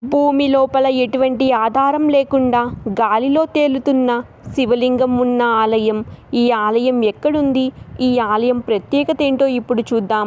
భూమి లోపల ఎటువంటి ఆధారం లేకుండా గాలిలో తేలుతున్న శివలింగం ఉన్న ఆలయం ఈ ఆలయం ఎక్కడుంది ఈ ఆలయం ప్రత్యేకత ఏంటో ఇప్పుడు చూద్దాం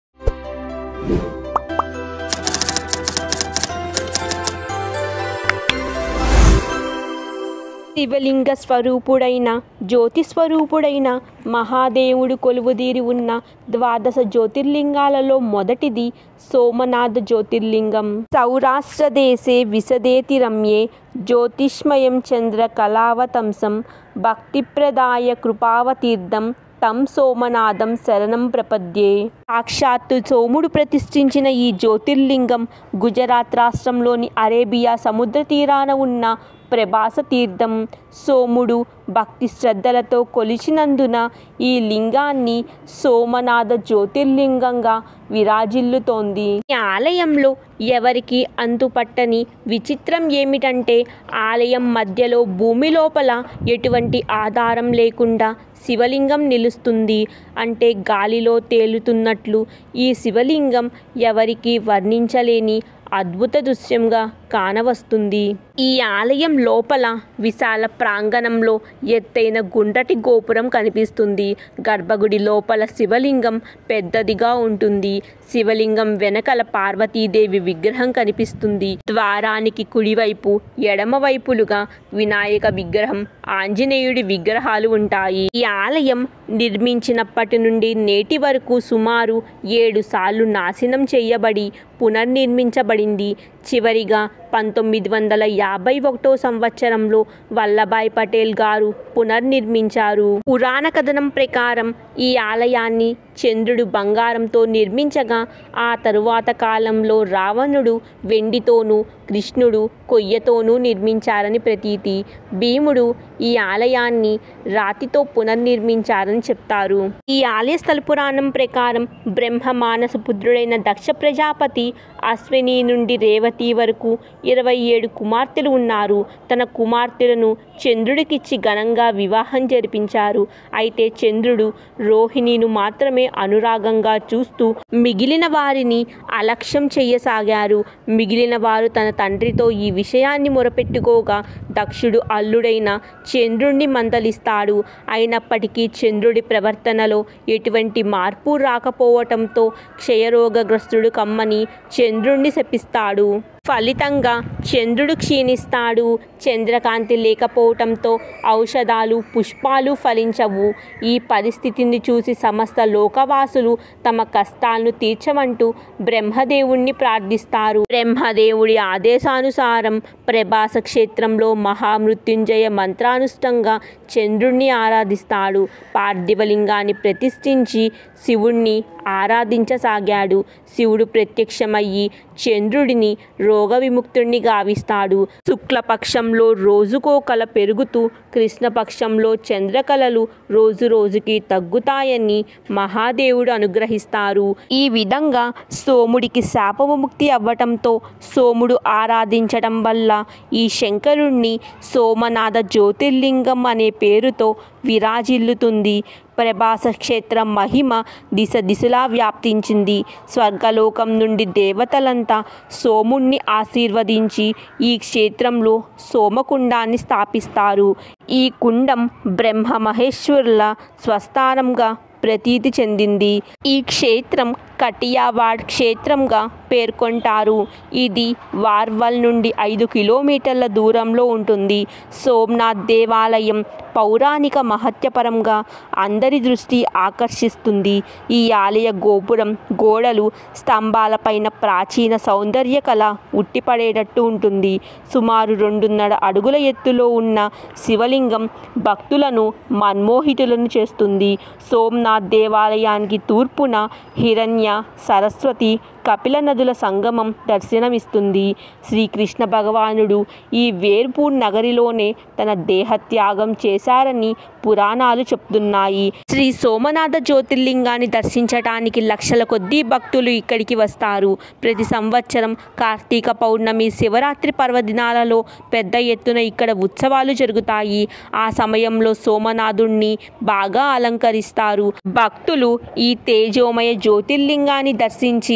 శివలింగ స్వరూపుడైన జ్యోతి స్వరూపుడైన మహాదేవుడు కొలువుదీరి ఉన్న ద్వాదశ జ్యోతిర్లింగాలలో మొదటిది సోమనాథ జ్యోతిర్లింగం సౌరాష్ట్ర దేశే విశదేతి రమ్యే జ్యోతిష్మయం చంద్ర కళావతంసం భక్తిప్రదాయ కృపావతీర్థం తం సోమనాథం శరణం ప్రపద్యే సాక్షాత్తు సోముడు ప్రతిష్ఠించిన ఈ జ్యోతిర్లింగం గుజరాత్ రాష్ట్రంలోని అరేబియా సముద్ర తీరాన ఉన్న ప్రభాస తీర్థం సోముడు భక్తి శ్రద్ధలతో కొలిచినందున ఈ లింగాన్ని సోమనాథ జ్యోతిర్లింగంగా విరాజిల్లుతోంది ఈ ఆలయంలో ఎవరికి అంతుపట్టని విచిత్రం ఏమిటంటే ఆలయం మధ్యలో భూమి లోపల ఎటువంటి ఆధారం లేకుండా శివలింగం నిలుస్తుంది అంటే గాలిలో తేలుతున్నట్లు ఈ శివలింగం ఎవరికి వర్ణించలేని అద్భుత దృశ్యంగా కానవస్తుంది ఈ ఆలయం లోపల విశాల ప్రాంగణంలో ఎత్తైన గుండ్రటి గోపురం కనిపిస్తుంది గర్భగుడి లోపల శివలింగం పెద్దదిగా ఉంటుంది శివలింగం వెనకల పార్వతీదేవి విగ్రహం కనిపిస్తుంది ద్వారానికి కుడివైపు ఎడమవైపులుగా వినాయక విగ్రహం ఆంజనేయుడి విగ్రహాలు ఉంటాయి ఈ ఆలయం నిర్మించినప్పటి నుండి నేటి వరకు సుమారు ఏడు సార్లు నాశనం చేయబడి పునర్నిర్మించబడింది చివరిగా పంతొమ్మిది వందల యాభై ఒకటో సంవత్సరంలో వల్లభాయ్ పటేల్ గారు పునర్నిర్మించారు పురాణ కథనం ప్రకారం ఈ ఆలయాన్ని చంద్రుడు బంగారంతో నిర్మించగా ఆ తరువాత కాలంలో రావణుడు వెండితోనూ కృష్ణుడు కొయ్యతోనూ నిర్మించారని ప్రతీతి భీముడు ఈ ఆలయాన్ని రాతితో పునర్నిర్మించారని చెప్తారు ఈ ఆలయ స్థల పురాణం ప్రకారం బ్రహ్మ మానస పుత్రుడైన దక్ష ప్రజాపతి అశ్విని నుండి రేవతి వరకు ఇరవై ఏడు కుమార్తెలు ఉన్నారు తన కుమార్తెలను చంద్రుడికిచ్చి ఘనంగా వివాహం జరిపించారు అయితే చంద్రుడు రోహిణిను మాత్రమే అనురాగంగా చూస్తూ మిగిలిన వారిని అలక్ష్యం చెయ్యసాగారు మిగిలిన వారు తన తండ్రితో ఈ విషయాన్ని మొరపెట్టుకోగా దక్షుడు అల్లుడైన చంద్రుణ్ణి మందలిస్తాడు అయినప్పటికీ చంద్రుడి ప్రవర్తనలో ఎటువంటి మార్పు రాకపోవటంతో క్షయరోగగ్రస్తుడు కమ్మని చంద్రుణ్ణి శపిస్తాడు ఫలితంగా చంద్రుడు క్షీణిస్తాడు చంద్రకాంతి లేకపోవటంతో ఔషధాలు పుష్పాలు ఫలించవు ఈ పరిస్థితిని చూసి సమస్త లోకవాసులు తమ కష్టాలను తీర్చమంటూ బ్రహ్మదేవుణ్ణి ప్రార్థిస్తారు బ్రహ్మదేవుడి ఆదేశానుసారం ప్రభాస క్షేత్రంలో మహామృత్యుంజయ మంత్రానుష్టంగా చంద్రుణ్ణి ఆరాధిస్తాడు పార్థివలింగాన్ని ప్రతిష్ఠించి శివుణ్ణి ఆరాధించసాగాడు శివుడు ప్రత్యక్షమయ్యి చంద్రుడిని రోగ విముక్తుణ్ణి గావిస్తాడు శుక్లపక్షంలో రోజుకో కల పెరుగుతూ కృష్ణపక్షంలో చంద్రకళలు రోజు రోజుకి తగ్గుతాయని మహాదేవుడు అనుగ్రహిస్తారు ఈ విధంగా సోముడికి శాప విముక్తి అవ్వటంతో సోముడు ఆరాధించడం వల్ల ఈ శంకరుణ్ణి సోమనాథ జ్యోతిర్లింగం అనే పేరుతో విరాజిల్లుతుంది ప్రభాస క్షేత్రం మహిమ దిశ దిశలా వ్యాప్తించింది స్వర్గలోకం నుండి దేవతలంతా సోముణ్ణి ఆశీర్వదించి ఈ క్షేత్రంలో సోమకుండాన్ని స్థాపిస్తారు ఈ కుండం బ్రహ్మ మహేశ్వరుల స్వస్థానంగా ప్రతీతి చెందింది ఈ క్షేత్రం కటియావాడ్ క్షేత్రంగా పేర్కొంటారు ఇది వార్వల్ నుండి ఐదు కిలోమీటర్ల దూరంలో ఉంటుంది సోమనాథ్ దేవాలయం పౌరాణిక మహత్యపరంగా అందరి దృష్టి ఆకర్షిస్తుంది ఈ ఆలయ గోపురం గోడలు స్తంభాలపైన ప్రాచీన సౌందర్య కళ ఉట్టిపడేటట్టు ఉంటుంది సుమారు రెండున్నర అడుగుల ఎత్తులో ఉన్న శివలింగం భక్తులను మన్మోహితులను చేస్తుంది సోమనాథ్ దేవాలయానికి తూర్పున హిరణ్య సరస్వతి కపిల నదుల సంగమం దర్శనమిస్తుంది శ్రీకృష్ణ భగవానుడు ఈ వేర్పూర్ నగరిలోనే తన దేహత్యాగం చేశారని పురాణాలు చెప్తున్నాయి శ్రీ సోమనాథ జ్యోతిర్లింగాన్ని దర్శించటానికి లక్షల కొద్దీ భక్తులు ఇక్కడికి వస్తారు ప్రతి సంవత్సరం కార్తీక పౌర్ణమి శివరాత్రి పర్వదినాలలో పెద్ద ఎత్తున ఇక్కడ ఉత్సవాలు జరుగుతాయి ఆ సమయంలో సోమనాథుణ్ణి బాగా అలంకరిస్తారు భక్తులు ఈ తేజోమయ జ్యోతిర్లింగాన్ని దర్శించి తమ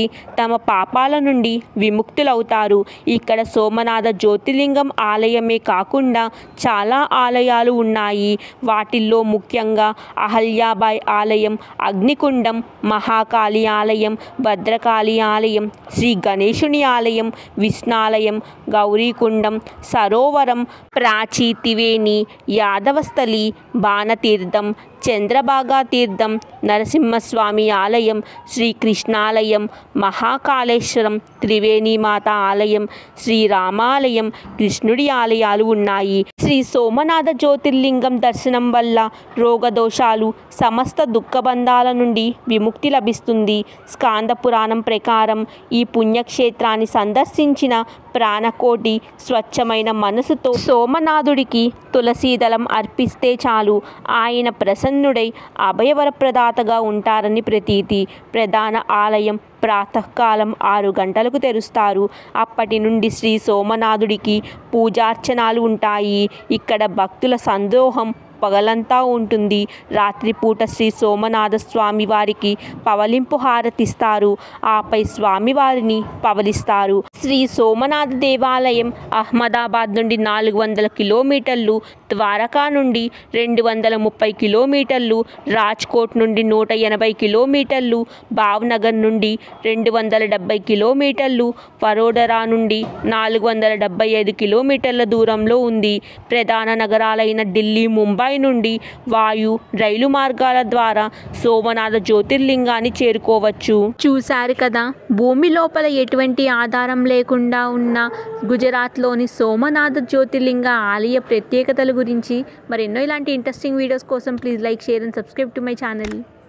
తమ పాపాల నుండి విముక్తులవుతారు ఇక్కడ సోమనాథ జ్యోతిర్లింగం ఆలయమే కాకుండా చాలా ఆలయాలు ఉన్నాయి వాటిల్లో ముఖ్యంగా అహల్యాబాయ్ ఆలయం అగ్నికుండం మహాకాళి ఆలయం భద్రకాళి ఆలయం శ్రీ గణేశుని ఆలయం విష్ణాలయం గౌరీకుండం సరోవరం ప్రాచీ త్రివేణి యాదవస్థలి బాణతీర్థం చంద్రభాగా తీర్థం నరసింహస్వామి ఆలయం శ్రీకృష్ణాలయం మహాకాళేశ్వరం త్రివేణిమాత ఆలయం శ్రీరామాలయం కృష్ణుడి ఆలయాలు ఉన్నాయి శ్రీ సోమనాథ జ్యోతిర్లింగం దర్శనం వల్ల రోగదోషాలు సమస్త దుఃఖబంధాల నుండి విముక్తి లభిస్తుంది స్కాంద పురాణం ప్రకారం ఈ పుణ్యక్షేత్రాన్ని సందర్శించిన ప్రాణకోటి స్వచ్ఛమైన మనసుతో సోమనాథుడికి తులసీదళం అర్పిస్తే చాలు ఆయన ప్రసన్నుడై అభయవరప్రదాతగా ఉంటారని ప్రతీతి ప్రధాన ఆలయం ప్రాతకాలం ఆరు గంటలకు తెరుస్తారు అప్పటి నుండి శ్రీ సోమనాథుడికి పూజార్చనాలు ఉంటాయి ఇక్కడ భక్తుల సందోహం పగలంతా ఉంటుంది రాత్రిపూట శ్రీ సోమనాథ స్వామి వారికి పవలింపు హారతిస్తారు ఆపై స్వామివారిని పవలిస్తారు శ్రీ సోమనాథ దేవాలయం అహ్మదాబాద్ నుండి నాలుగు వందల కిలోమీటర్లు ద్వారకా నుండి రెండు వందల ముప్పై కిలోమీటర్లు రాజ్కోట్ నుండి నూట ఎనభై కిలోమీటర్లు భావ్నగర్ నుండి రెండు వందల డెబ్బై కిలోమీటర్లు వరోడరా నుండి నాలుగు వందల డెబ్బై ఐదు కిలోమీటర్ల దూరంలో ఉంది ప్రధాన నగరాలైన ఢిల్లీ ముంబై నుండి వాయు రైలు మార్గాల ద్వారా సోమనాథ జ్యోతిర్లింగాన్ని చేరుకోవచ్చు చూశారు కదా భూమి లోపల ఎటువంటి ఆధారం లేకుండా ఉన్న గుజరాత్లోని సోమనాథ జ్యోతిర్లింగ ఆలయ ప్రత్యేకతల గురించి మరెన్నో ఇలాంటి ఇంట్రెస్టింగ్ వీడియోస్ కోసం please like share and subscribe to my channel